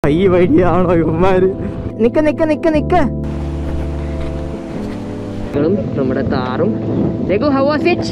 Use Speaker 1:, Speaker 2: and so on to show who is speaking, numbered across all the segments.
Speaker 1: ഈ വഴിയാണോ ഇവന്മാര് നിക്ക നിക്ക നിക്ക നിക്ക നമ്മുടെ താറും how was it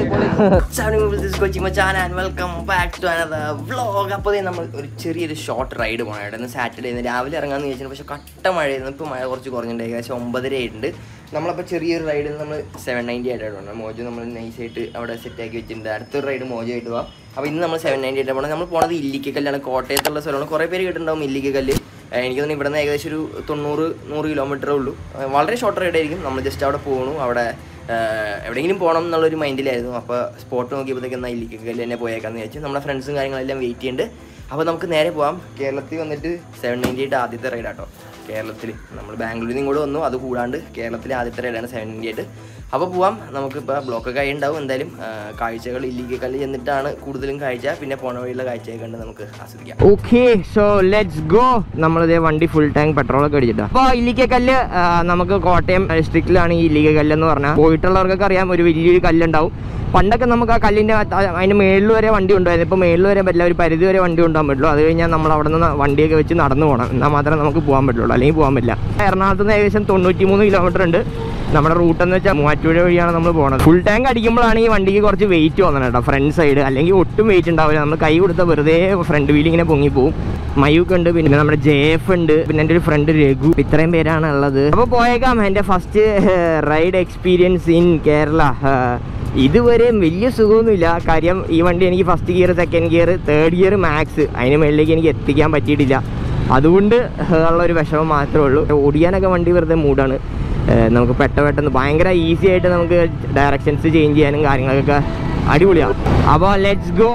Speaker 1: welcome back to another vlog അപ്പോൾ നമ്മൾ ഒരു ചെറിയൊരു ഷോർട്ട് റൈഡ് പോകണം സാറ്റർഡേ ഇന്ന് രാവിലെ ഇറങ്ങാന്ന് ചോദിച്ചാൽ പക്ഷെ കട്ട മഴയായിരുന്നു ഇപ്പോൾ മഴ കുറച്ച് കുറഞ്ഞിട്ടുണ്ട് ഏകദേശം ഒമ്പതര ആയിട്ടുണ്ട് നമ്മളപ്പോൾ ചെറിയൊരു റൈഡിൽ നമ്മൾ സെവൻ നയൻറ്റി ആയിട്ടാണ് മോജോ നമ്മൾ നൈസായിട്ട് അവിടെ സെറ്റ് ആക്കി വെച്ചിട്ടുണ്ട് അടുത്തൊരു റൈഡ് മോജോ ആയിട്ട് പോകാം അപ്പോൾ ഇന്ന് നമ്മൾ സെവൻ നയൻറ്റി ആയിട്ട് പോകണം നമ്മൾ പോണത് ഇല്ലിക്കല്ലാണ് കോട്ടയത്തുള്ള സ്ഥലമാണ് കുറേ പേര് കേട്ടിട്ടുണ്ടാവും ഇല്ലിക്കല്ല് ഏഹ് എനിക്ക് തോന്നുന്നു ഇവിടെ നിന്ന് ഏകദേശം ഒരു തൊണ്ണൂറ് നൂറ് കിലോമീറ്ററേ ഉള്ളൂ ഏഹ് വളരെ ഷോർട്ട് റൈഡ് ആയിരിക്കും നമ്മൾ ജസ്റ്റ് അവിടെ പോകണു അവിടെ ഏഹ് എവിടെയെങ്കിലും പോകണം എന്നുള്ളൊരു മൈൻഡിലായിരുന്നു അപ്പോൾ സ്പോട്ട് നോക്കിയപ്പോഴത്തേക്ക് എന്നാൽ ഇല്ലിക്കല്ല് തന്നെ പോയേക്കാന്ന് വിചാരിച്ചു നമ്മുടെ ഫ്രണ്ട്സും കാര്യങ്ങളെല്ലാം വെയിറ്റ് ചെയ്യുന്നുണ്ട് അപ്പോൾ നമുക്ക് നേരെ പോകാം കേരളത്തിൽ വന്നിട്ട് സെവൻ നയൻറ്റി എയ്റ്റ് ആദ്യത്തെ റൈഡ് ആട്ടോ കേരളത്തിൽ നമ്മൾ ബാംഗ്ലൂരിൽ നിന്ന് ഇങ്ങോട്ട് വന്നു അത് കൂടാണ്ട് കേരളത്തിലെ ആദ്യത്തെ റൈഡാണ് സെവൻ നയൻറ്റി എയ്റ്റ് അപ്പോൾ പോവാം നമുക്കിപ്പോൾ ബ്ലോക്കൊക്കെ ആയി ഉണ്ടാവും എന്തായാലും ആ, കാഴ്ചകൾ ഇല്ലിക്കല്ല് ചെന്നിട്ടാണ് കൂടുതലും കാഴ്ച പിന്നെ പോണ വഴിയുള്ള കാഴ്ചയൊക്കെ കണ്ട് നമുക്ക് ആസ്വദിക്കാം ഓക്കെ സോ ലെറ്റ്സ് ഗോ നമ്മളിതേ വണ്ടി ഫുൾ ടാങ്ക് പെട്രോൾ ഒക്കെ അടിച്ചിട്ടാ അപ്പോൾ ഇല്ലിക്കല്ല് ആ, നമുക്ക് കോട്ടയം ഡിസ്ട്രിക്റ്റിലാണ് ഈ ഇല്ലിക്കല്ല് എന്ന് പറഞ്ഞാൽ പോയിട്ടുള്ളവർക്കൊക്കെ അറിയാം ഒരു വലിയൊരു കല്ലുണ്ടാവും പണ്ടൊക്കെ നമുക്ക് ആ കല്ലിൻ്റെ അതിന് മേളിൽ വരെ വണ്ടി ഉണ്ടായിരുന്നു ഇപ്പോൾ മേളിൽ വരെ പറ്റില്ല ഒരു പരിധി വരെ വണ്ടി കൊണ്ടുപോകാൻ പറ്റുള്ളൂ അത് കഴിഞ്ഞാൽ നമ്മൾ അവിടെ നിന്ന് വണ്ടിയൊക്കെ വെച്ച് നടന്നു പോകണം എന്നാൽ മാത്രമേ നമുക്ക് പോകാൻ പറ്റുള്ളൂ അല്ലെങ്കിൽ പോകാൻ പറ്റില്ല എറണാകുളത്ത് നിന്ന് ഏകദേശം തൊണ്ണൂറ്റി മൂന്ന് കിലോമീറ്റർ ഉണ്ട് നമ്മുടെ റൂട്ട് എന്ന് വെച്ചാൽ മൂവാറ്റുപുഴ വഴിയാണ് നമ്മൾ പോകുന്നത് ഫുൾ ടാങ്ക് അടിക്കുമ്പോഴാണ് ഈ വണ്ടിക്ക് കുറച്ച് വെയിറ്റ് വന്നത് കേട്ടോ ഫ്രണ്ട് സൈഡ് അല്ലെങ്കിൽ ഒട്ടും വെയിറ്റ് ഉണ്ടാവില്ല നമ്മൾ കൈ കൊടുത്ത വെറുതെ ഫ്രണ്ട് വീൽ ഇങ്ങനെ പൊങ്ങിപ്പോവും മയൂക്ക് ഉണ്ട് പിന്നെ നമ്മുടെ ജെ എഫ് ഉണ്ട് പിന്നെ എൻ്റെ ഒരു ഫ്രണ്ട് രഘു ഇത്രയും പേരാണ് ഉള്ളത് അപ്പോൾ പോയേക്കാം എൻ്റെ first ride experience in Kerala ഇതുവരെ വലിയ സുഖമൊന്നുമില്ല കാര്യം ഈ വണ്ടി എനിക്ക് first gear second gear third gear max അതിന് മുകളിലേക്ക് എനിക്ക് എത്തിക്കാൻ പറ്റിയിട്ടില്ല അതുകൊണ്ട് ഉള്ള ഒരു വിഷമം മാത്രമേ ഉള്ളൂ ഓടിക്കാനൊക്കെ വണ്ടി വെറുതെ മൂടാണ് ഏഹ് നമുക്ക് പെട്ട പെട്ടെന്ന് ഭയങ്കര ഈസി ആയിട്ട് നമുക്ക് ഡയറക്ഷൻസ് ചേഞ്ച് ചെയ്യാനും കാര്യങ്ങൾക്കൊക്കെ അടിപൊളിയാണ് അപ്പോൾ ലെറ്റ്സ് ഗോ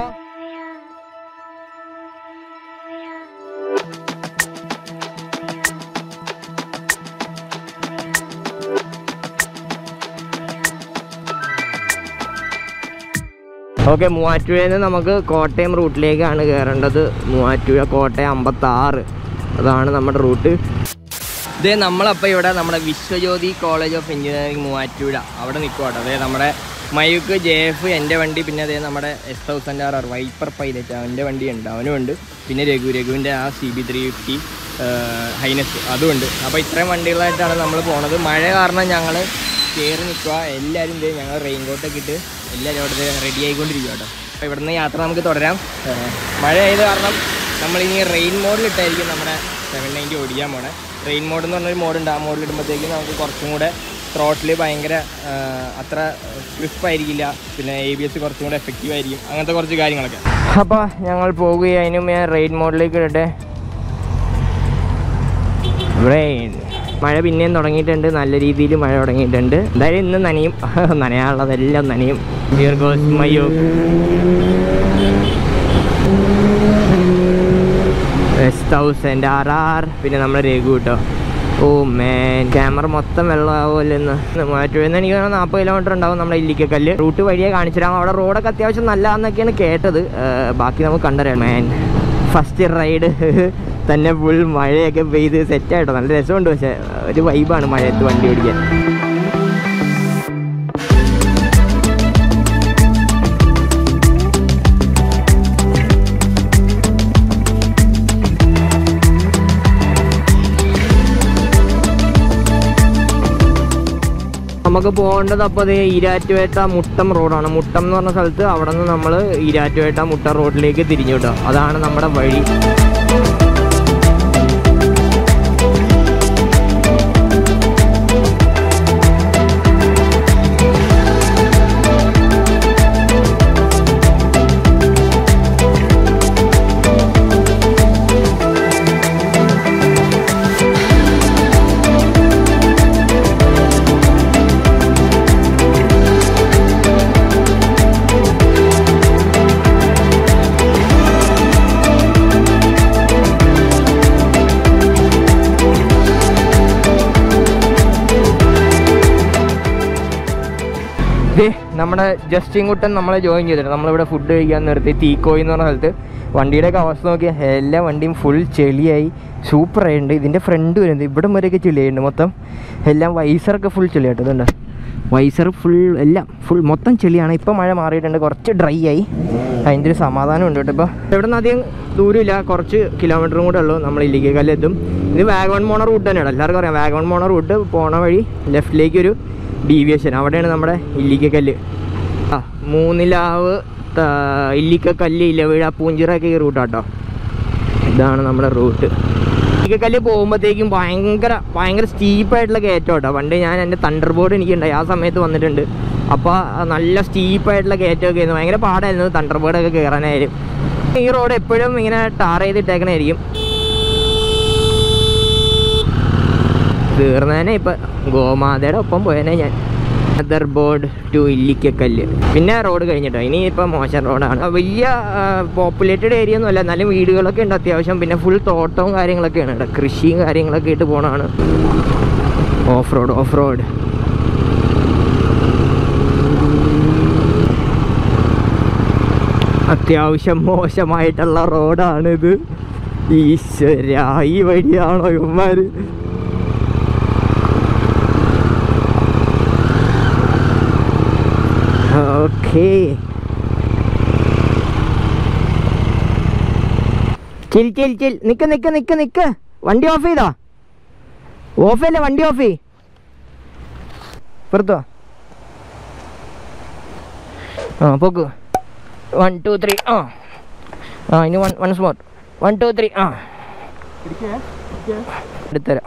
Speaker 1: ഓക്കെ മൂവാറ്റുപുഴയിൽ നിന്ന് നമുക്ക് കോട്ടയം റൂട്ടിലേക്കാണ് കയറേണ്ടത് മൂവാറ്റുപുഴ കോട്ടയം അമ്പത്താറ് അതാണ് നമ്മുടെ റൂട്ട് ഇതേ നമ്മളപ്പോൾ ഇവിടെ നമ്മുടെ Viswajyothi college of engineering Muvattupuzha അവിടെ നിൽക്കുവാട്ടോ അതെ നമ്മുടെ മയൂക്ക് ജെ എഫ് എൻ്റെ വണ്ടി പിന്നെ അതേ നമ്മുടെ S thousand R R viper pilot അവൻ്റെ വണ്ടിയുണ്ട് അവനും ഉണ്ട് പിന്നെ രഘു രഘുവിൻ്റെ ആ C B three fifty Highness അതുമുണ്ട് അപ്പോൾ ഇത്രയും വണ്ടികളായിട്ടാണ് നമ്മൾ പോണത് മഴ കാരണം ഞങ്ങൾ കയറി നിൽക്കുക എല്ലാവരും ഇതേ ഞങ്ങൾ റെയിൻ കോട്ടൊക്കെ ഇട്ട് എല്ലാവരും അവിടെ റെഡി ആയിക്കൊണ്ടിരിക്കുക കേട്ടോ അപ്പോൾ ഇവിടുന്ന് യാത്ര നമുക്ക് തുടരാം ഏഹ് മഴ ആയത് കാരണം നമ്മളിനി റെയിൻ മോഡിലിട്ടായിരിക്കും നമ്മുടെ സെവൻ നയൻറ്റി ഓടിക്കാൻ പോണേ റെയിൻ മോഡ് എന്ന് പറഞ്ഞൊരു മോഡുണ്ട് ആ മോഡിൽ ഇടുമ്പോഴത്തേക്കും നമുക്ക് കുറച്ചും കൂടെ ത്രോട്ടിൽ ഭയങ്കര ആ, അത്ര ക്രിസ്പ് ആയിരിക്കില്ല പിന്നെ എ ബി എസ് കുറച്ചും കൂടെ എഫക്റ്റീവ് ആയിരിക്കും അങ്ങനത്തെ കുറച്ച് കാര്യങ്ങളൊക്കെ അപ്പോൾ ഞങ്ങൾ പോകുകയും അതിനും ഞാൻ റെയിൻ മോഡിലേക്ക് ഇടട്ടെ റെയിൻ മഴ പിന്നെയും തുടങ്ങിയിട്ടുണ്ട് നല്ല രീതിയിൽ മഴ തുടങ്ങിയിട്ടുണ്ട് എന്തായാലും ഇന്ന് നനയും നനയാനുള്ളതെല്ലാം നനയും ഹിയർ ഗോസ് മയ്യോ എസ് തൗസൻഡ് ആർ ആർ പിന്നെ നമ്മുടെ രഘു കേട്ടോ ഓ മേൻ ക്യാമറ മൊത്തം വെള്ളമാവുമല്ലോ ഇന്ന് മാറ്റുവെന്ന് എനിക്ക് തോന്നുന്നു നാൽപ്പത് കിലോമീറ്റർ ഉണ്ടാവും നമ്മുടെ ഇല്ലിക്കക്കല്ല് റൂട്ട് വഴിയെ കാണിച്ചിടാം അവിടെ റോഡൊക്കെ അത്യാവശ്യം നല്ലതാന്നൊക്കെയാണ് കേട്ടത് ഏർ ബാക്കി നമുക്ക് കണ്ടറിയാം മേൻ ഫസ്റ്റ് റൈഡ് തന്നെ ഫുൾ മഴയൊക്കെ പെയ്ത് സെറ്റായിട്ടോ നല്ല രസമുണ്ട് പക്ഷേ ഒരു വൈബാണ് മഴയത്ത് വണ്ടി ഓടിക്കാൻ നമുക്ക് പോകേണ്ടത് അപ്പോൾ അത് ഈരാറ്റുപേട്ട മുട്ടം റോഡാണ് മുട്ടം എന്ന് പറഞ്ഞ സ്ഥലത്ത് അവിടെ നിന്ന് നമ്മൾ ഈരാറ്റുപേട്ട മുട്ടം റോഡിലേക്ക് തിരിഞ്ഞു വിട്ടോ അതാണ് നമ്മുടെ വഴി ദേ നമ്മുടെ ജസ്റ്റിൻ കുട്ടൻ നമ്മളെ ജോയിൻ ചെയ്തിട്ട് നമ്മളിവിടെ ഫുഡ് കഴിക്കാൻ നിർത്തി തീക്കോയി എന്ന് പറഞ്ഞ സ്ഥലത്ത് വണ്ടിയുടെയൊക്കെ അവസ്ഥ നോക്കിയാൽ എല്ലാ വണ്ടിയും ഫുൾ ചെളിയായി സൂപ്പറായിട്ടുണ്ട് ഇതിൻ്റെ ഫ്രണ്ട് വരുന്നത് ഇവിടം വരെയൊക്കെ ചെളിയായിട്ടുണ്ട് മൊത്തം എല്ലാം വൈസറൊക്കെ ഫുൾ ചെളിയായിട്ട് ഇതുണ്ട് വൈസർ ഫുൾ എല്ലാം ഫുൾ മൊത്തം ചെളിയാണ് ഇപ്പം മഴ മാറിയിട്ടുണ്ട് കുറച്ച് ഡ്രൈ ആയി അതിൻ്റെ ഒരു സമാധാനം ഉണ്ട് കേട്ടോ ഇപ്പോൾ ഇവിടെ നിന്ന് അധികം ദൂരമില്ല കുറച്ച് കിലോമീറ്ററും കൂടെ ഉള്ളൂ നമ്മൾ ഇല്ലിക്കക്കല്ല് എത്തും ഇത് വാഗവൺ മോണ റൂട്ട് തന്നെയാണ് എല്ലാവർക്കും അറിയാം വാഗവൺ മോണ റൂട്ട് പോണ വഴി ലെഫ്റ്റിലേക്ക് ഒരു ഡീവിയേഷൻ അവിടെയാണ് നമ്മുടെ ഇല്ലിക്കക്കല്ല് ആ മൂന്നിലാവ് ത- ഇല്ലിക്കക്കല്ല് ഇലവിഴ പൂഞ്ചിറൊക്കെ ഈ റൂട്ടാട്ടോ ഇതാണ് നമ്മുടെ റൂട്ട് ഇല്ലിക്കക്കല്ല് പോകുമ്പോഴത്തേക്കും ഭയങ്കര ഭയങ്കര സ്റ്റീപ്പായിട്ടുള്ള കയറ്റം കേട്ടോ പണ്ട് ഞാൻ എൻ്റെ തണ്ടർ ബോർഡ് എനിക്കുണ്ടായി ആ സമയത്ത് വന്നിട്ടുണ്ട് അപ്പോൾ നല്ല സ്റ്റീപ്പായിട്ടുള്ള കയറ്റമൊക്കെ ആയിരുന്നു ഭയങ്കര പാടായിരുന്നു തണ്ടർ ബോർഡൊക്കെ കയറാനായാലും ഈ റോഡ് എപ്പോഴും ഇങ്ങനെ ടാർ ചെയ്തിട്ടേക്കണായിരിക്കും തീർന്നേനെ ഇപ്പം ഗോമാതയുടെ ഒപ്പം പോയേനെ ഞാൻ അതർ ബോർഡ് ടു ഇല്ലിക്കക്കല്ല് പിന്നെ റോഡ് കഴിഞ്ഞിട്ടോ ഇനി ഇപ്പം മോശം റോഡാണ് ആ, വലിയ പോപ്പുലേറ്റഡ് ഏരിയ ഒന്നും അല്ല എന്നാലും വീടുകളൊക്കെ ഉണ്ട് അത്യാവശ്യം പിന്നെ ഫുൾ തോട്ടവും കാര്യങ്ങളൊക്കെയാണ് ഇവിടെ കൃഷിയും കാര്യങ്ങളൊക്കെ ആയിട്ട് പോണതാണ് ഓഫ് റോഡ് ഓഫ് റോഡ് അത്യാവശ്യം മോശമായിട്ടുള്ള റോഡാണിത് ഈശ്വര ഈ വഴിയാണോ ഇവന്മാര് ഓക്കേ ചിൽ ചിൽ ചിൽ നിക്ക് നിക്ക് നിക്ക് നിക്ക് വണ്ടി ഓഫ് ചെയ്തോ ഓഫ് ചെയ്യല്ലേ വണ്ടി ഓഫ് ചെയ് പുറത്തോ ആ പോക്ക് വൺ ടു ത്രീ ആ ആ ഇനി വൺ വൺ സ്മോർ വൺ ടു ത്രീ ആ എടുത്തരാം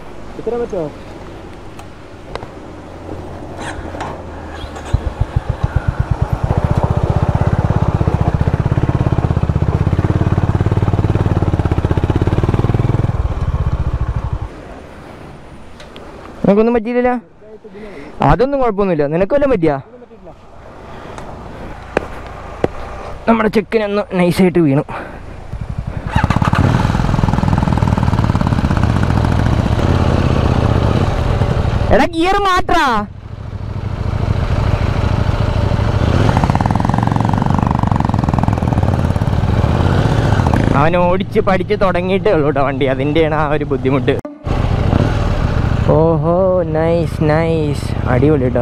Speaker 1: നിനക്കൊന്നും പറ്റിയില്ലല്ലോ അതൊന്നും കുഴപ്പമൊന്നുമില്ല നിനക്കൊല്ലം പറ്റിയാ നമ്മുടെ ചെക്കിനൊന്ന് നൈസായിട്ട് വീണു എടാ ഗിയർ മാറ്റാ അവൻ ഓടിച്ച് പഠിച്ച് തുടങ്ങിയിട്ടേ ഉള്ളൂ കേട്ടോ വണ്ടി അതിൻ്റെയാണ് ആ ഒരു ബുദ്ധിമുട്ട് ഓഹോ നൈസ് നൈസ് അടിപൊളി കേട്ടോ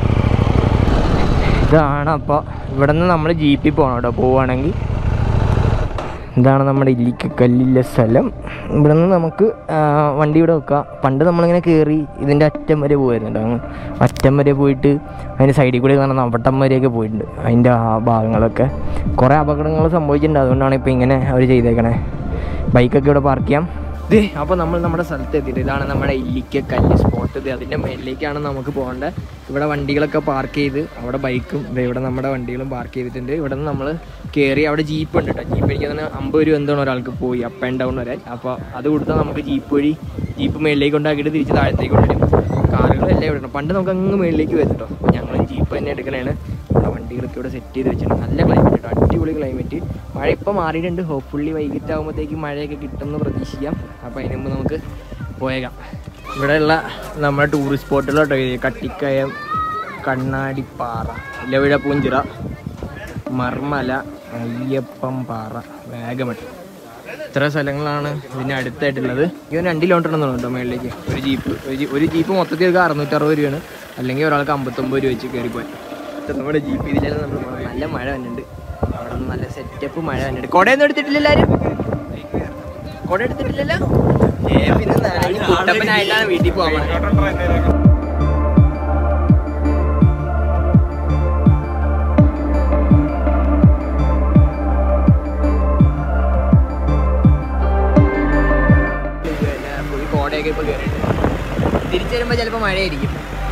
Speaker 1: ഇതാണ് അപ്പോൾ ഇവിടെ നിന്ന് നമ്മൾ ജീപ്പിൽ പോകണം കേട്ടോ പോവുകയാണെങ്കിൽ ഇതാണ് നമ്മുടെ ഇല്ലിക്കല്ലിലെ സ്ഥലം ഇവിടെ നിന്ന് നമുക്ക് ആ, വണ്ടി ഇവിടെ വെക്കാം പണ്ട് നമ്മളിങ്ങനെ കയറി ഇതിൻ്റെ അറ്റം വരെ പോകുമായിരുന്നു കേട്ടോ അങ്ങ് അറ്റം വരെ പോയിട്ട് അതിൻ്റെ സൈഡിൽ കൂടി കാണുന്ന അവിട്ടം വരെയൊക്കെ പോയിട്ടുണ്ട് അതിൻ്റെ ആ ഭാഗങ്ങളൊക്കെ കുറേ അപകടങ്ങൾ സംഭവിച്ചിട്ടുണ്ട് അതുകൊണ്ടാണ് ഇപ്പോൾ ഇങ്ങനെ അവർ ചെയ്തേക്കണേ ബൈക്കൊക്കെ ഇവിടെ പാർക്ക് ചെയ്യാം ഇത് അപ്പോൾ നമ്മൾ നമ്മുടെ സ്ഥലത്ത് എത്തിയിട്ട് ഇതാണ് നമ്മുടെ ഇല്ലിക്കക്കല്ല് സ്പോട്ട് ഇത് അതിൻ്റെ മേലിലേക്കാണ് നമുക്ക് പോകേണ്ടത് ഇവിടെ വണ്ടികളൊക്കെ പാർക്ക് ചെയ്ത് അവിടെ ബൈക്കും ദേ ഇവിടെ നമ്മുടെ വണ്ടികളും പാർക്ക് ചെയ്തിട്ടുണ്ട് ഇവിടെ നിന്ന് നമ്മൾ കയറി അവിടെ ജീപ്പ് ഉണ്ട് കേട്ടോ ജീപ്പ് എനിക്ക് തന്നെ അമ്പത് രൂപ എന്താണ് ഒരാൾക്ക് പോയി അപ്പ് ആൻഡ് ഡൗൺ വരാൻ അപ്പോൾ അത് കൊടുത്താൽ നമുക്ക് ജീപ്പ് വഴി ജീപ്പ് മേളിലേക്ക് കൊണ്ടാക്കിയിട്ട് തിരിച്ച് താഴത്തേക്ക് കൊണ്ടുവരും കാറുകളെല്ലാം ഇവിടെ ഉണ്ട്. പണ്ട് നമുക്ക് അങ്ങ് മേളിലേക്ക് വരും കേട്ടോ ഞങ്ങൾ ജീപ്പ് തന്നെ എടുക്കണേണ് ഇവിടെ വണ്ടികളൊക്കെ ഇവിടെ സെറ്റ് ചെയ്ത് വെച്ചിട്ടുണ്ട് നല്ല ക്ലൈമറ്റ് കേട്ടോ അടിപൊളി ക്ലൈമറ്റ് മഴ ഇപ്പോൾ മാറിയിട്ടുണ്ട് ഹോപ്പ്ഫുള്ളി വൈകിട്ട് ആകുമ്പോഴത്തേക്ക് മഴയൊക്കെ കിട്ടുമെന്ന് പ്രതീക്ഷിക്കാം അപ്പോൾ അതിന് മുമ്പ് നമുക്ക് പോയേക്കാം ഇവിടെയുള്ള നമ്മുടെ ടൂറിസ്റ്റ് സ്പോട്ടുകളോട്ടോ ഇത് കട്ടിക്കയം കണ്ണാടിപ്പാറ ഇലവിഴ പൂഞ്ചിറ മർമല അയ്യപ്പം പാറ വേഗമട്ട് ഇത്ര സ്ഥലങ്ങളാണ് ഇതിന് അടുത്തായിട്ടുള്ളത് ഇത് രണ്ട് കിലോമീറ്റർ ഉണ്ടെന്ന് കേട്ടോ മേളിലേക്ക് ഒരു ജീപ്പ് ഒരു ജീ- ഒരു ജീപ്പ് മൊത്തത്തിൽ ഒരു അറുന്നൂറ്ററുപത് രൂപയാണ് അല്ലെങ്കിൽ ഒരാൾക്ക് അമ്പത്തൊമ്പത് രൂപ വെച്ച് കയറി പോയി നമ്മുടെ ജീപ്പ് ഇതിലാണ് നമ്മൾ പോകുന്നത്. നല്ല മഴ വന്നിട്ടുണ്ട് അവിടെ നിന്ന് നല്ല സെറ്റപ്പ് മഴ വന്നിട്ടുണ്ട് കുടയൊന്നും എടുത്തിട്ടില്ല എല്ലാവരും കുട എടുത്തിട്ടില്ലല്ലോ ഏ പിന്നെ നനഞ്ഞ് കുട്ടപ്പനായിട്ടാണ് വീട്ടിൽ പോകാൻ പോണത്. ഫുൾ കോടയൊക്കെ ഇപ്പോൾ കയറിയിട്ടുണ്ട് തിരിച്ചു വരുമ്പോൾ ചിലപ്പോൾ മഴയായിരിക്കും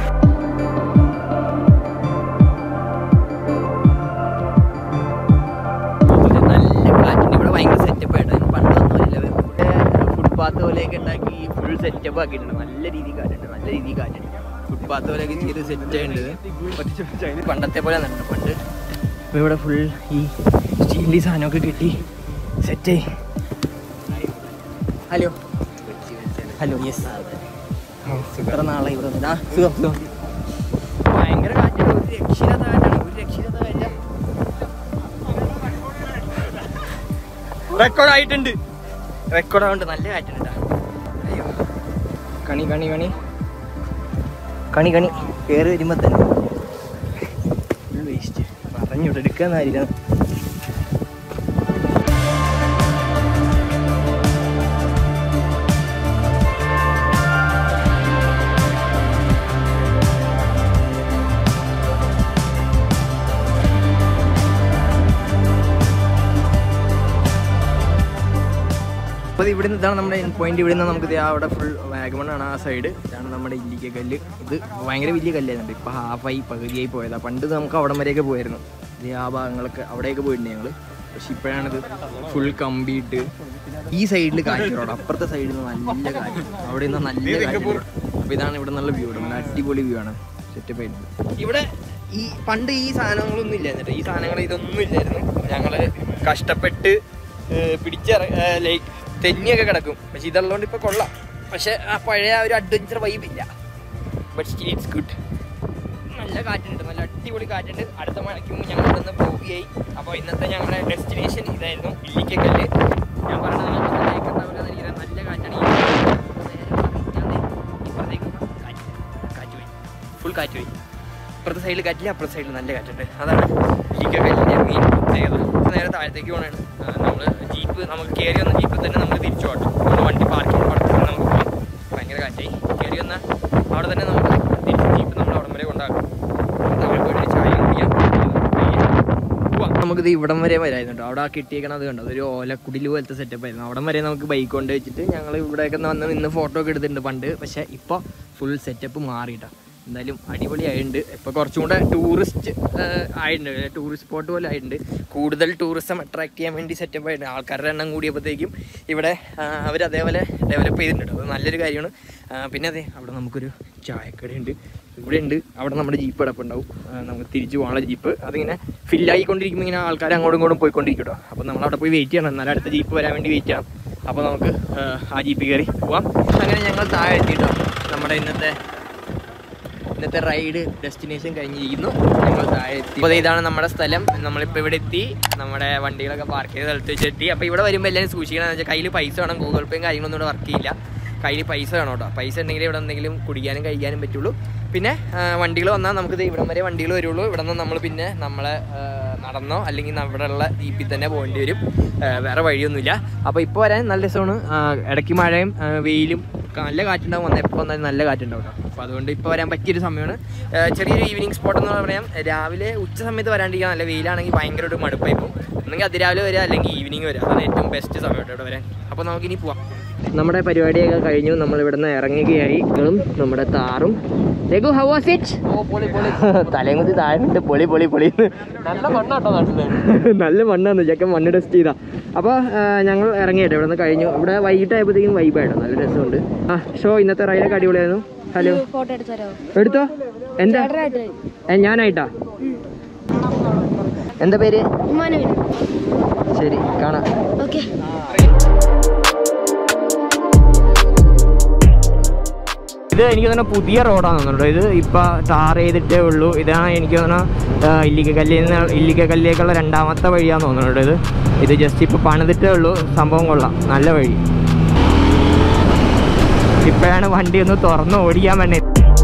Speaker 1: ഇത് നല്ല കാറ്റുണ്ട് ഇവിടെ ഭയങ്കര സെറ്റപ്പ് ആയിട്ട് പണ്ടൊന്നുമില്ല ഫുട്പാത്ത് പോലെയൊക്കെ ഉണ്ടാക്കി ഫുൾ സെറ്റപ്പ് ആക്കിയിട്ടുണ്ട് നല്ല രീതിയിൽ കാറ്റുണ്ട് നല്ല രീതിയിൽ കാറ്റുണ്ട് ഫുട്പാത്ത് പോലെയൊക്കെ ചെയ്ത് സെറ്റ് ആയിട്ടുണ്ട് പണ്ടത്തെ പോലെ നടന്നു പണ്ട് ഇപ്പൊ ഇവിടെ ഫുൾ ഈ സ്റ്റീലിൻ്റെ സാധനമൊക്കെ കിട്ടി സെറ്റ് ഹലോ ഹലോ യെസ് ഇത്ര നാളെ ഇവിടെ വന്നിട്ട്. ആ സുഖം സുഖം ഭയങ്കര കാറ്റാണ് ഒരു രക്ഷിതാത്ത കാറ്റാണ് ഒരു രക്ഷിതാത്ത കാറ്റാ റെക്കോർഡ് ആയിട്ടുണ്ട് റെക്കോർഡ് ആവുന്നുണ്ട് നല്ല കാറ്റുണ്ട് ട്ടാ. അയ്യോ കണി കണി കണി കണി കണി കയറി വരുമ്പോ തന്നെ വേസ്റ്റ് പറഞ്ഞു എടുക്കാന്നായിരിക്കണം ഇവിടെ നിന്ന് ഇതാണ് നമ്മുടെ പോയിന്റ് ഇവിടെ നിന്ന് നമുക്ക് ദേ അവിടെ ഫുൾ വാഗമണ്ണാണ് ആ സൈഡ് ഇതാണ് നമ്മുടെ ഇല്ലിക്ക കല്ല് ഇത് ഭയങ്കര വലിയ കല്ലായിരുന്നു ഇപ്പോൾ ഹാഫായി പകുതിയായി പോയതാണ് പണ്ട് നമുക്ക് അവിടം വരെയൊക്കെ പോയിരുന്നു ഇത് ആ ഭാഗങ്ങളൊക്കെ അവിടെയൊക്കെ പോയിട്ടുണ്ട് ഞങ്ങൾ പക്ഷെ ഇപ്പോഴാണിത് ഫുൾ കമ്പിയിട്ട് ഈ സൈഡിൽ കാറ്റ് റോഡ് അപ്പുറത്തെ സൈഡിൽ നിന്ന് നല്ല കാറ്റ് അവിടെ നിന്ന് നല്ല കാറ്റ് അപ്പോൾ ഇതാണ് ഇവിടെ നല്ല വ്യൂ നല്ല അടിപൊളി വ്യൂ ആണ് സെറ്റപ്പ് ആയിട്ട് ഇവിടെ ഈ പണ്ട് ഈ സാധനങ്ങളൊന്നും ഇല്ലായിരുന്നു ഈ സാധനങ്ങൾ ഇതൊന്നും ഇല്ലായിരുന്നു ഞങ്ങൾ കഷ്ടപ്പെട്ട് ഏഹ് പിടിച്ച ലൈക്ക് തെന്നിയൊക്കെ കിടക്കും പക്ഷെ ഇതുള്ളതുകൊണ്ട് ഇപ്പോൾ കൊള്ളാം പക്ഷെ ആ പഴയ ആ ഒരു അഡ്വഞ്ചർ വൈബ് ഇല്ല ബട്ട് സ്റ്റിൽ ഇറ്റ്സ് ഗുഡ് നല്ല കാറ്റുണ്ട് നല്ല അടിപൊളി കാറ്റുണ്ട് അടുത്ത മഴയ്ക്ക് മുമ്പ് ഞങ്ങൾ ഇവിടുന്ന് പോവുകയായി അപ്പോൾ ഇന്നത്തെ ഞങ്ങളുടെ ഡെസ്റ്റിനേഷൻ ഇതായിരുന്നു ഇല്ലിക്കക്കല്ല് ഞാൻ പറഞ്ഞത് എനിക്കറിയാം നല്ല കാറ്റാണ് ഈ നേരെ ഇപ്പുറത്തേക്ക് കാറ്റ് കാറ്റ് പോയി ഫുൾ കാറ്റ് പോയി ഇപ്പുറത്തെ സൈഡിൽ കാറ്റില്ല അപ്പുറത്തെ സൈഡിൽ നല്ല കാറ്റുണ്ട് അതാണ് ഇല്ലിക്കക്കല്ലിൻ്റെ മെയിൻ പ്രത്യേകത നേരെ താഴത്തേക്ക് പോകണാണ് നമ്മൾ ജീപ്പ് നമുക്ക് കയറി വന്ന ജീപ്പിൽ തന്നെ നമുക്ക് തിരിച്ചു പോകണം നമ്മൾ വണ്ടി പാർക്കിംഗ് പുറത്ത് നമുക്ക് പോകാം ഭയങ്കര കാറ്റായി കയറി വന്ന അവിടെ തന്നെ നമുക്ക് തിരിച്ച് ജീപ്പ് നമ്മൾ അവിടം വരെ കൊണ്ടാക്കും അവിടെ പോയിട്ട് ചായ കുടിക്കാം പോവാം. നമുക്കിത് ഇവിടം വരെ വരായിരുന്നു കേട്ടോ അവിടെ ആ കിട്ടിയേക്കണത് അത് കണ്ടോ അതൊരു ഓലക്കുടിൽ പോലത്തെ സെറ്റപ്പ് ആയിരുന്നു അവിടം വരെ നമുക്ക് ബൈക്ക് കൊണ്ട് വെച്ചിട്ട് ഞങ്ങൾ ഇവിടെയൊക്കെ വന്ന് നിന്ന് ഫോട്ടോ ഒക്കെ എടുത്തിട്ടുണ്ട് പണ്ട് പക്ഷേ ഇപ്പോൾ ഫുൾ സെറ്റപ്പ് മാറിയിട്ടാ എന്തായാലും അടിപൊളിയായിട്ടുണ്ട് ഇപ്പോൾ കുറച്ചും കൂടെ ടൂറിസ്റ്റ് ആയിട്ടുണ്ട് ടൂറിസ്റ്റ് സ്പോട്ട് പോലെ ആയിട്ടുണ്ട് കൂടുതൽ ടൂറിസം അട്രാക്ട് ചെയ്യാൻ വേണ്ടി സെറ്റപ്പ് ആയിട്ടുണ്ട് ആൾക്കാരുടെ എണ്ണം കൂടിയപ്പോഴത്തേക്കും ഇവിടെ അവർ അതേപോലെ ഡെവലപ്പ് ചെയ്തിട്ടുണ്ട് അത് നല്ലൊരു കാര്യമാണ് ആ, പിന്നെ അതെ അവിടെ നമുക്കൊരു ചായക്കടയുണ്ട് ഇവിടെ ഉണ്ട് അവിടെ നമ്മുടെ ജീപ്പ് കിടപ്പുണ്ടാവും ആ, നമുക്ക് തിരിച്ചു പോകാനുള്ള ജീപ്പ് അതിങ്ങനെ ഫില്ലായിക്കൊണ്ടിരിക്കുമ്പോൾ ഇങ്ങനെ ആൾക്കാർ അങ്ങോട്ടും ഇങ്ങോട്ടും പോയിക്കൊണ്ടിരിക്കും കേട്ടോ അപ്പോൾ നമ്മൾ അവിടെ പോയി വെയിറ്റ് ചെയ്യണം എന്നാലും അടുത്ത ജീപ്പ് വരാൻ വേണ്ടി വെയിറ്റ് ചെയ്യണം അപ്പോൾ നമുക്ക് ആ, ആ ജീപ്പിൽ കയറി പോവാം അങ്ങനെ ഞങ്ങൾ താഴെ എത്തിയിട്ടോ നമ്മുടെ ഇന്നത്തെ ഇന്നത്തെ റൈഡ് ഡെസ്റ്റിനേഷൻ കഴിഞ്ഞിരിക്കുന്നു ഞങ്ങൾ താഴെ എത്തി അപ്പോൾ ഇതാണ് നമ്മുടെ സ്ഥലം നമ്മളിപ്പോൾ ഇവിടെ എത്തി നമ്മുടെ വണ്ടികളൊക്കെ പാർക്ക് ചെയ്ത സ്ഥലത്ത് വെച്ചെത്തി അപ്പോൾ ഇവിടെ വരുമ്പോൾ എല്ലാവരും സൂക്ഷിക്കണമെന്ന് വെച്ചാൽ കയ്യിൽ പൈസ വേണം ഗൂഗിൾ പേയും കാര്യങ്ങളൊന്നും ഇവിടെ വർക്ക് ചെയ്യില്ല കയ്യിൽ പൈസ വേണം കേട്ടോ പൈസ ഉണ്ടെങ്കിൽ ഇവിടെ എന്തെങ്കിലും കുടിക്കാനും കഴിക്കാനും പറ്റുള്ളൂ പിന്നെ വണ്ടികൾ വന്നാൽ നമുക്ക് ദേ ഇവിടം വരെ വണ്ടികൾ വരുള്ളൂ ഇവിടെ നിന്ന് നമ്മൾ പിന്നെ നമ്മളെ ആ, നടന്നോ അല്ലെങ്കിൽ നമ്മുടെ ഉള്ള ജീപ്പിൽ തന്നെ പോകേണ്ടി വരും ആ, വേറെ വഴിയൊന്നുമില്ല അപ്പോൾ ഇപ്പോൾ വരാൻ നല്ല രസമാണ് ആ, ഇടയ്ക്ക് മഴയും ആ, വെയിലും നല്ല കാറ്റുണ്ടാവും വന്നാൽ എപ്പോൾ വന്നാലും നല്ല കാറ്റുണ്ടാവും കേട്ടോ അപ്പോൾ അതുകൊണ്ട് ഇപ്പോൾ വരാൻ പറ്റിയൊരു സമയമാണ് ആ, ചെറിയൊരു ഈവനിങ് സ്പോട്ട് എന്ന് പറയാം രാവിലെ ഉച്ച സമയത്ത് വരാണ്ടിരിക്കാൻ നല്ല വെയിലാണെങ്കിൽ ഭയങ്കര ഒരു മടുപ്പായി പോകും ഒന്നെങ്കിൽ അതിരാവിലെ വരിക അല്ലെങ്കിൽ ഈവനിങ് വരിക അതാണ് ഏറ്റവും ബെസ്റ്റ് സമയം കേട്ടോ ഇവിടെ വരാൻ അപ്പോൾ നമുക്കിനി പോവാം നമ്മുടെ പരിപാടിയൊക്കെ കഴിഞ്ഞു നമ്മൾ ഇവിടെ നിന്ന് ഇറങ്ങുകയായി ഇങ്ങളും നമ്മുടെ താറും രഘു ഹൗ വാസ് ഇറ്റ് തലയും കുത്തി താഴെ പൊളി പൊളി പൊളി
Speaker 2: നല്ല മണ്ണാട്ടോ നാട്ടില്
Speaker 1: നല്ല മണ്ണാന്ന് ചെക്കൻ മണ്ണ് ടെസ്റ്റ് ചെയ്താ അപ്പോൾ ഞങ്ങൾ ഇറങ്ങിയിട്ട് ഇവിടെ നിന്ന് കഴിഞ്ഞു ഇവിടെ വൈകിട്ടായപ്പോഴത്തേക്കും വൈബായിട്ടോ നല്ല രസമുണ്ട് ആ ഷോ ഇന്നത്തെ റൈഡൊക്കെ അടിപൊളിയായിരുന്നു ഹലോ
Speaker 3: ഫോട്ടോ എടുത്തു തരാമോ
Speaker 1: എടുത്തോ എന്താ ഏ, ഞാനായിട്ടാ എന്താ പേര്
Speaker 3: ഉമ്മാനെ വരും
Speaker 1: ശരി കാണാം
Speaker 3: ഓക്കെ
Speaker 1: ഇത് എനിക്ക് തോന്നുന്നു പുതിയ റോഡാണ് തോന്നുന്നുണ്ട് ഇത് ഇപ്പൊ ടാർ ചെയ്തിട്ടേ ഉള്ളൂ ഇതാണ് എനിക്ക് തോന്നുന്നു ഇല്ലിക്കല്ലിൽ നിന്ന് ഇല്ലിക്കല്ലിലേക്കുള്ള രണ്ടാമത്തെ വഴിയാന്ന് തോന്നുന്നുണ്ട് ഇത് ഇത് ജസ്റ്റ് ഇപ്പൊ പണിതിട്ടേ ഉള്ളൂ സംഭവം കൊള്ളാം നല്ല വഴി ഇപ്പോഴാണ് വണ്ടി ഒന്ന് തുറന്ന് ഓടിക്കാൻ വേണ്ടി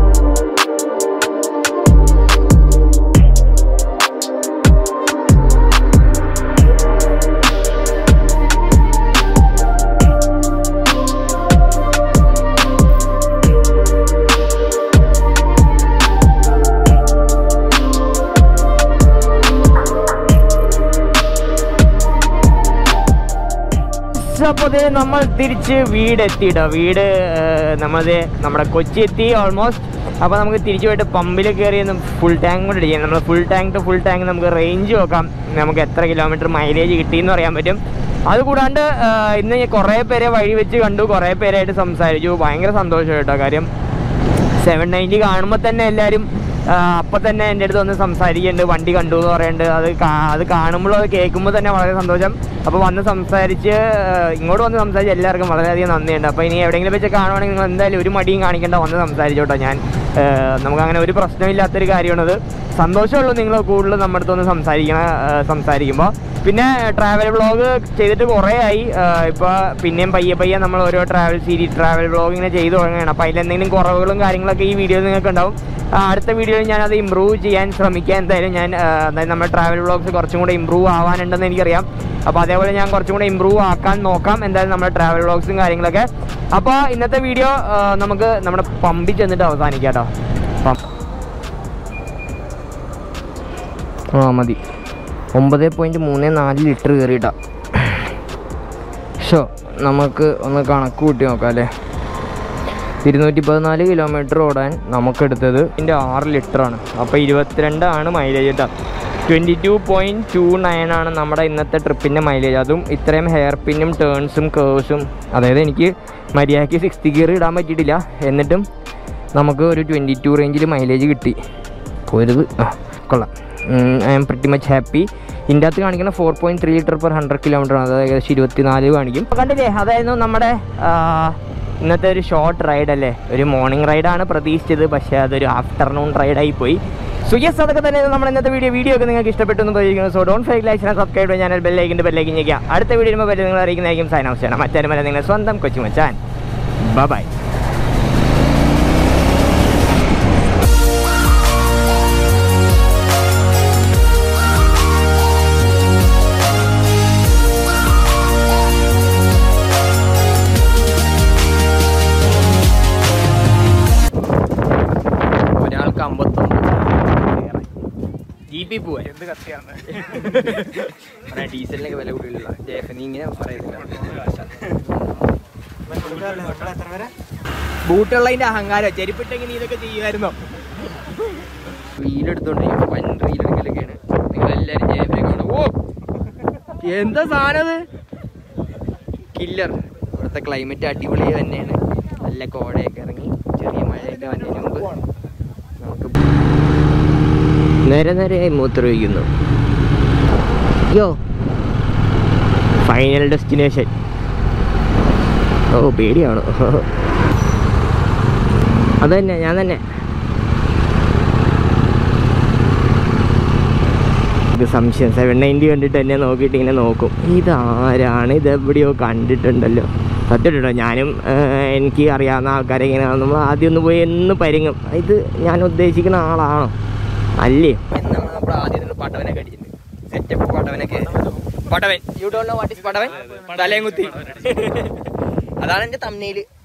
Speaker 1: അപ്പോൾ നമ്മൾ തിരിച്ച് വീടെത്തിട്ടോ വീട് നമ്മളത് നമ്മുടെ കൊച്ചി എത്തി ഓൾമോസ്റ്റ് അപ്പോൾ നമുക്ക് തിരിച്ചു പോയിട്ട് പമ്പിൽ കയറി ഒന്ന് ഫുൾ ടാങ്ക് കൂടെ ചെയ്യാം നമ്മൾ full tank to full tank നമുക്ക് റേഞ്ച് നോക്കാം നമുക്ക് എത്ര കിലോമീറ്റർ മൈലേജ് കിട്ടിയെന്ന് അറിയാൻ പറ്റും അതുകൂടാണ്ട് ആ, ഇന്ന് കുറേ പേരെ വഴി വെച്ച് കണ്ടു കുറേ പേരായിട്ട് സംസാരിച്ചു ഭയങ്കര സന്തോഷം കേട്ടോ കാര്യം സെവൻ നയൻറ്റി കാണുമ്പോൾ തന്നെ എല്ലാവരും അപ്പം തന്നെ എൻ്റെ അടുത്ത് വന്ന് സംസാരിക്കുന്നുണ്ട് വണ്ടി കണ്ടു എന്ന് പറയുന്നുണ്ട് അത് കാ- അത് കാണുമ്പോഴും അത് കേൾക്കുമ്പോൾ തന്നെ വളരെ സന്തോഷം അപ്പോൾ വന്ന് സംസാരിച്ച് ആ, ഇങ്ങോട്ട് വന്ന് സംസാരിച്ച് എല്ലാവർക്കും വളരെയധികം നന്ദിയുണ്ട് അപ്പോൾ ഇനി എവിടെയെങ്കിലും വെച്ച് കാണുവാണെങ്കിൽ നിങ്ങൾ എന്തായാലും ഒരു മടിയും കാണിക്കേണ്ട വന്ന് സംസാരിച്ചോട്ടോ ഞാൻ ആ, നമുക്കങ്ങനെ ഒരു പ്രശ്നമില്ലാത്തൊരു കാര്യമാണത് സന്തോഷമുള്ളൂ നിങ്ങൾ കൂടുതൽ നമ്മുടെ അടുത്ത് വന്ന് സംസാരിക്കണ ആ, സംസാരിക്കുമ്പോൾ പിന്നെ ട്രാവൽ വ്ളോഗ് ചെയ്തിട്ട് കുറേ ആയി ഇപ്പോൾ പിന്നെയും പയ്യെ പയ്യെ നമ്മൾ ഓരോ ട്രാവൽ സീരീസ് ട്രാവൽ വ്ളോഗ് ഇങ്ങനെ ചെയ്തു തുടങ്ങുകയാണ് അപ്പോൾ അതിലെന്തെങ്കിലും കുറവുകളും കാര്യങ്ങളൊക്കെ ഈ വീഡിയോയിൽ നിങ്ങൾക്ക് ഉണ്ടാവും ആ, അടുത്ത വീഡിയോയിൽ ഞാനത് ഇമ്പ്രൂവ് ചെയ്യാൻ ശ്രമിക്കാം എന്തായാലും ഞാൻ ആ, അതായത് നമ്മുടെ ട്രാവൽ വ്ളോഗ്സ് കുറച്ചും കൂടെ ഇമ്പ്രൂവ് ആവാനുണ്ടെന്ന് എനിക്കറിയാം അപ്പോൾ അതേപോലെ ഞാൻ കുറച്ചും കൂടെ ഇമ്പ്രൂവ് ആക്കാൻ നോക്കാം എന്തായാലും നമ്മുടെ ട്രാവൽ വ്ളോഗ്സും കാര്യങ്ങളൊക്കെ അപ്പോൾ ഇന്നത്തെ വീഡിയോ നമുക്ക് നമ്മുടെ പമ്പിൽ ചെന്നിട്ട് അവസാനിക്കാം കേട്ടോ പമ്പ് ആ മതി ഒമ്പത് പോയിൻറ്റ് മൂന്ന് നാല് ലിറ്റർ കയറിയിട്ടാ ഷോ നമുക്ക് ഒന്ന് കണക്ക് കൂട്ടി നോക്കാം അല്ലേ ഇരുന്നൂറ്റി പതിനാല് കിലോമീറ്റർ ഓടാൻ നമുക്കെടുത്തത് ഇതിൻ്റെ ആറ് ലിറ്ററാണ് അപ്പോൾ ഇരുപത്തിരണ്ടാണ് മൈലേജ് കേട്ടോ twenty two point two nine ആണ് നമ്മുടെ ഇന്നത്തെ ട്രിപ്പിൻ്റെ മൈലേജ് അതും ഇത്രയും ഹെയർ പിന്നും ടേൺസും കേഴ്സും അതായത് എനിക്ക് മര്യാദയ്ക്ക് സിക്സ്റ്റി ഗിയർ ഇടാൻ പറ്റിയിട്ടില്ല എന്നിട്ടും നമുക്ക് ഒരു ട്വൻറ്റി ടു റേഞ്ചിൽ മൈലേജ് കിട്ടി പോരുത് ആ കൊള്ളാം I'm pretty much happy ഇതിൻ്റെ അകത്ത് കാണിക്കുന്ന four point three litre per hundred kilometre ആണ് അതായത് ഏകദേശം ഇരുപത്തിനാല് കാണിക്കും അപ്പോൾ കണ്ടില്ലേ അതായിരുന്നു നമ്മുടെ ആ, ഇന്നത്തെ ഒരു ഷോർട്ട് റൈഡ് അല്ലേ ഒരു മോർണിംഗ് റൈഡാണ് പ്രതീക്ഷിച്ചത് പക്ഷേ അതൊരു ആഫ്റ്റർനൂൺ റൈഡായി പോയി സോ യെസ് അതൊക്കെ തന്നെ നമ്മുടെ ഇന്നത്തെ വീഡിയോ വീഡിയോ ഒക്കെ നിങ്ങൾക്ക് ഇഷ്ടപ്പെട്ടു എന്ന് പ്രതീക്ഷിക്കുന്നു സോ ഡോൺ ഫേക്ക് ലൈക്ക് സബ്സ്ക്രൈബ് ചാനൽ ബെല്ലൈക്കിൻ്റെ ബെല്ലൈക്കിൻ ഞെക്കുക അടുത്ത വീഡിയോ വരുമ്പോൾ നിങ്ങൾ അറിയിക്കുന്നതായിരിക്കും സൈൻ ഔട്ട് ചെയ്യണം മറ്റാരും അല്ല നിങ്ങളുടെ സ്വന്തം കൊച്ചു മച്ചാൻ ബൈ ഒരാൾക്ക് അമ്പത്തൊന്ന് ജി പി പോവാ
Speaker 2: എന്ത് കത്തിയാണ്
Speaker 1: ഡീസലിനൊക്കെ വില കൂടുതലുള്ള ജേഫ് നീ ഇങ്ങനെ പറയുന്നില്ല ബൂട്ടുള്ളതിന്റെ അഹങ്കാരം ചെരുപ്പിട്ടെങ്കിൽ നീ ഇതൊക്കെ ചെയ്യുമായിരുന്നോ റീലെടുത്തോണ്ടിരിക്കും വൻ റീലെടുക്കലൊക്കെയാണ് നിങ്ങളെല്ലാരും ജേഫിനെ കാണും ഓ എന്താ സാധനം കില്ലർ ഇവിടുത്തെ ക്ലൈമറ്റ് അടിപൊളി തന്നെയാണ് നല്ല കോടയൊക്കെ ഇറങ്ങി ചെറിയ മഴയൊക്കെ വന്നതിന് മുമ്പ് നമുക്ക് നേരെ നേരെയായി മൂത്രമൊഴിക്കുന്നു യോ ഫൈനൽ ഡെസ്റ്റിനേഷൻ ഓ പേടിയാണോ അത് തന്നെ ഞാൻ തന്നെ ഇത് സംശയം സെവൻ നയൻറ്റി കണ്ടിട്ട് എന്നെ നോക്കിയിട്ട് ഇങ്ങനെ നോക്കും ഇതാരാണ് ഇത് എവിടെയോ കണ്ടിട്ടുണ്ടല്ലോ സത്യം കേട്ടോ ഞാനും ആ, എനിക്ക് അറിയാവുന്ന ആൾക്കാരെ ഇങ്ങനെ നമ്മൾ ആദ്യം ഒന്ന് പോയി എന്ന് പരിങ്ങും ഇത് ഞാൻ ഉദ്ദേശിക്കുന്ന ആളാണോ അല്ലേ നമ്മൾ ആദ്യം പട്ടവനൊക്കെ അടിച്ചിട്ടുണ്ട് സെറ്റപ്പ് പട്ടവനൊക്കെ പട്ടവൻ you don't know what is പട്ടവൻ തലയും കുത്തി അതാണ് എൻ്റെ തമ്മനയിൽ